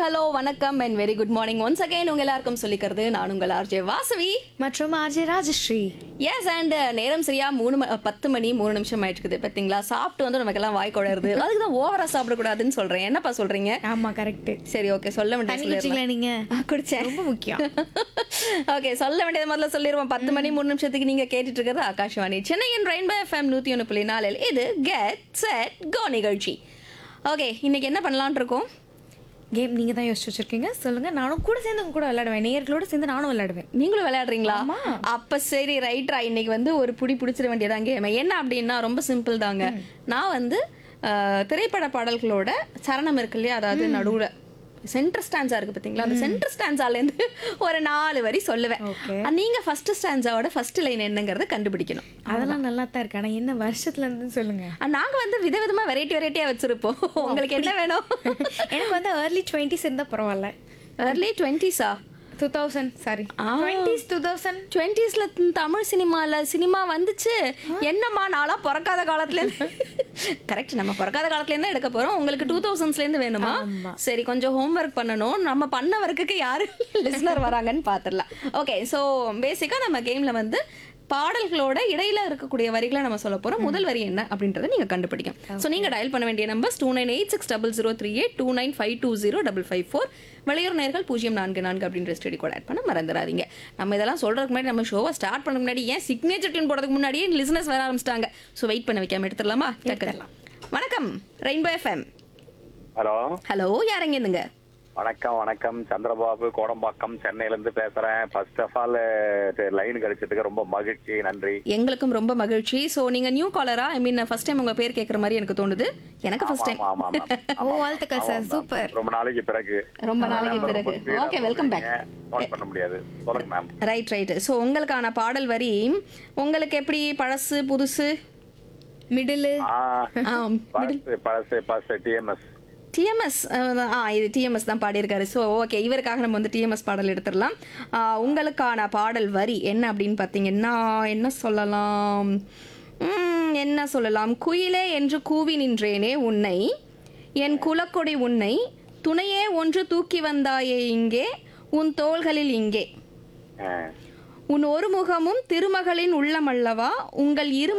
Hello வணக்கம் and very good morning once again உங்க எல்லாருக்கும் சொல்லிக்கிறது நான் உங்கள் ஆர்ஜே வாசவி மற்றும் ஆர்ஜே ராஜஸ்ரீ எஸ் அண்ட் நேரம் சரியா மூணு ம- பத்து மணி மூணு நிமிஷம் ஆயிட்டு இருக்குது பார்த்தீங்களா சாப்பிட்டு வந்து நமக்கெல்லாம் வாய் குழருது அதுக்கு தான் ஓவரா சாப்பிடக்கூடாதுன்னு சொல்றேன் என்னப்பா சொல்றீங்க ஆமா கரெக்ட் சரி ஓகே சொல்ல தண்ணி வேண்டியது குடிச்சிங்களா நீங்க குடிச்சேன் ரொம்ப முக்கியம் ஓகே சொல்ல வேண்டியது முதல்ல சொல்லிடுவோம் பத்து மணி மூணு நிமிஷத்துக்கு நீங்க கேட்டுட்டு இருக்கிறது ஆகாஷ்வாணி சென்னையின் ரெயின்போ எஃப்எம் நூத்தி ஒன்று புள்ளி நாலில் இது கெட் செட் கோ நிகழ்ச்சி ஓகே இன்னைக்கு என்ன பண்ணலாம்னு இருக்கோம் கேம் நீங்க தான் யோசிச்சு வச்சிருக்கீங்க சொல்லுங்க நானும் கூட சேர்ந்து உங்க கூட விளையாடுவேன் நேயர்களோட சேர்ந்து நானும் விளையாடுவேன் நீங்களும் விளையாடுறீங்களா அப்ப சரி ரைட்ரா இன்னைக்கு வந்து ஒரு புடி பிடிச்சிட வேண்டியதான் கேம் என்ன அப்படின்னா ரொம்ப சிம்பிள் தாங்க நான் வந்து அஹ், திரைப்பட பாடல்களோட சரணம் இருக்கு இல்லையா அதாவது நடுவுல சென்டர் ஸ்டான்ஸா இருக்கு பாத்தீங்களா அந்த சென்டர் ஸ்டான்ஸால இருந்து ஒரு நாலு வரி சொல்லுவேன் Okay. அஹ், நீங்க ஃபர்ஸ்ட் ஸ்டான்ஸாவோட ஃபர்ஸ்ட் லைன் என்னங்கறத கண்டுபிடிக்கணும் அதெல்லாம் நல்லா தான் இருக்கு ஆனா என்ன வருஷத்துல இருந்து சொல்லுங்க அஹ், நாங்க வந்து விதவிதமா வெரைட்டி வெரைட்டியா வச்சிருப்போம் உங்களுக்கு என்ன வேணும் எனக்கு வந்து ஏர்லி டுவெண்ட்டிஸ் இருந்தா பரவாயில்ல early டுவெண்ட்டிஸா two thousand sorry twenties two thousand டுவெண்ட்டீஸ்ல தமிழ் சினிமால சினிமா வந்துச்சு என்னம்மா நாளா பிறக்காத காலத்துல இருந்து கரெக்ட் நம்ம பிறக்காத காலத்துல இருந்து எடுக்க போறோம் உங்களுக்கு டூ தௌசண்ட்ஸ்ல இருந்து வேணுமா சரி கொஞ்சம் ஹோம்ஒர்க் பண்ணணும் நம்ம பண்ண ஒர்க்குக்கு யாரு லிஸ்னர் வராங்கன்னு பாத்துடலாம் ஓகே ஸோ பேசிக்கா நம்ம கேம்ல வந்து பாடல்களோட இடையில இருக்கக்கூடிய வரிகளை நம்ம சொல்ல போறோம் முதல் வரி என்ன அப்படின்றத நீங்க கண்டுபிடிக்கும் ஸோ நீங்க டயல் பண்ண வேண்டிய numbers two nine eight six double zero three eight two nine five two zero double five four வெளியூர் நேர்கள் பூஜ்ஜியம் நான்கு நான்கு அப்படின்ற ஸ்டடி கோட் ஆட் பண்ண மறந்துடாதீங்க நம்ம இதெல்லாம் சொல்றதுக்கு முன்னாடி நம்ம ஷோவை ஸ்டார்ட் பண்ண முன்னாடி ஏன் சிக்னேச்சர் டியூன் போடுறதுக்கு முன்னாடியே லிசனர்ஸ் வர ஆரம்பிச்சிட்டாங்க ஸோ வெயிட் பண்ண வைக்காம எடுத்துடலாமா எடுத்துடலாம் வணக்கம் ரெயின்போ எஃப்எம் ஹலோ ஹலோ யாரங்க இருந்துங்க வணக்கம் வணக்கம் சந்திரபாபு கோடம்பாக்கம் சென்னையில இருந்து பேசுறேன் ஃபர்ஸ்ட் ஆஃப் ஆல் லைன் கிடைச்சதுக்கு ரொம்ப மகிழ்ச்சி நன்றி எங்களுக்கும் ரொம்ப மகிழ்ச்சி ஸோ நீங்க நியூ காலரா ஐ மீன் ஃபர்ஸ்ட் டைம் உங்க பேர் கேட்குற மாதிரி எனக்கு தோணுது எனக்கு ஃபர்ஸ்ட் டைம் ஆமா ஆமா ஆமா ஓ வாழ்த்துக்கள் சார் சூப்பர் ரொம்ப நாளைக்கு பிறகு ரொம்ப நாளைக்கு பிறகு ஓகே வெல்கம் பேக் நோட் பண்ண முடியாது சொல்லுங்க மேம் ரைட் ரைட் ஸோ உங்களுக்கான பாடல் வரி உங்களுக்கு எப்படி பழசு புதுசு மிடில் ஆ ஆ, பழசு பழசு பழசு டிஎம்எஸ் டிஎம்எஸ் ஆ இது டிஎம்எஸ் தான் பாடியிருக்காரு ஸோ ஓகே இவருக்காக நம்ம வந்து டிஎம்எஸ் பாடல் எடுத்துடலாம் ஆ, உங்களுக்கான பாடல் வரி என்ன அப்படின்னு பார்த்தீங்கன்னா என்ன சொல்லலாம் ம், என்ன சொல்லலாம் குயிலே என்று கூவி நின்றேனே உன்னை என் குலக்கொடி உன்னை துணையே ஒன்று தூக்கி வந்தாயே இங்கே உன் தோள்களில் இங்கே உன் ஒரு முகமும் திருமகளின் உள்ளமல்லவா உங்கள் இரு